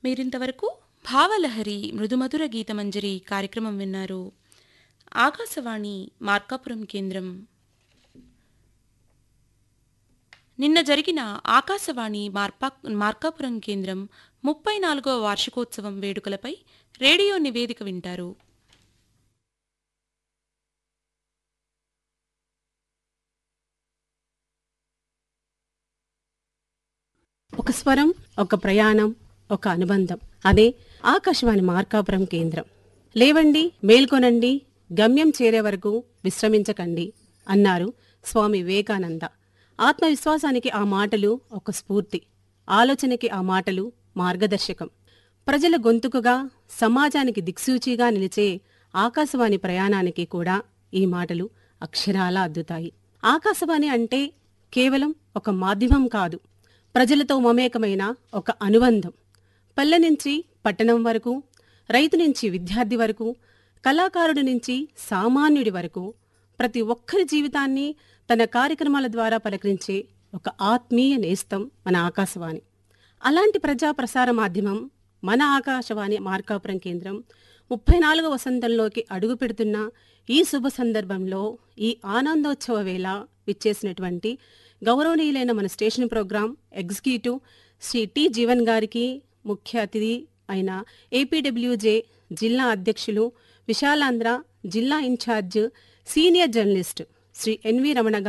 మీరింతవరకు భావలహరి మృదుమధుర గీతమంజరి కార్యక్రమం విన్నారు ఆకాశవాణి మార్కాపురం కేంద్రం నిన్న జరిగిన ఆకాశవాణి మార్పా మార్కాపురం కేంద్రం ముప్పై నాలుగవ వార్షికోత్సవం వేడుకలపై రేడియో నివేదిక వింటారు ఒక స్వరం ఒక ప్రయాణం ఒక అనుబంధం అదే ఆకాశవాణి మార్కాపురం కేంద్రం లేవండి మేల్కొనండి గమ్యం చేరే వరకు విశ్రమించకండి అన్నారు స్వామి వివేకానంద ఆత్మవిశ్వాసానికి ఆ మాటలు ఒక స్ఫూర్తి ఆలోచనకి ఆ మాటలు మార్గదర్శకం ప్రజల గొంతుకుగా సమాజానికి దిక్సూచిగా నిలిచే ఆకాశవాణి ప్రయాణానికి కూడా ఈ మాటలు అక్షరాలా అద్దుతాయి ఆకాశవాణి అంటే కేవలం ఒక మాధ్యమం కాదు ప్రజలతో మమేకమైన ఒక అనుబంధం పల్లె నుంచి పట్టణం వరకు రైతు నుంచి విద్యార్థి వరకు కళాకారుడి నుంచి సామాన్యుడి వరకు ప్రతి ఒక్కరి జీవితాన్ని తన కార్యక్రమాల ద్వారా పలకరించే ఒక ఆత్మీయ నేస్తం మన ఆకాశవాణి అలాంటి ప్రజా ప్రసార మాధ్యమం మన ఆకాశవాణి మార్కాపురం కేంద్రం ముప్పై నాలుగవ వసంతంలోకి అడుగు పెడుతున్న ఈ శుభ సందర్భంలో ఈ ఆనందోత్సవ వేళ విచ్చేసినటువంటి గౌరవనీయులైన మన station programme executive Shri T Jeevan గారికి ముఖ్య అతిథి అయిన ఏపీడబ్ల్యూజే జిల్లా అధ్యక్షులు విశాలాంధ్ర జిల్లా incharge senior journalist Shri NV Ramana గారు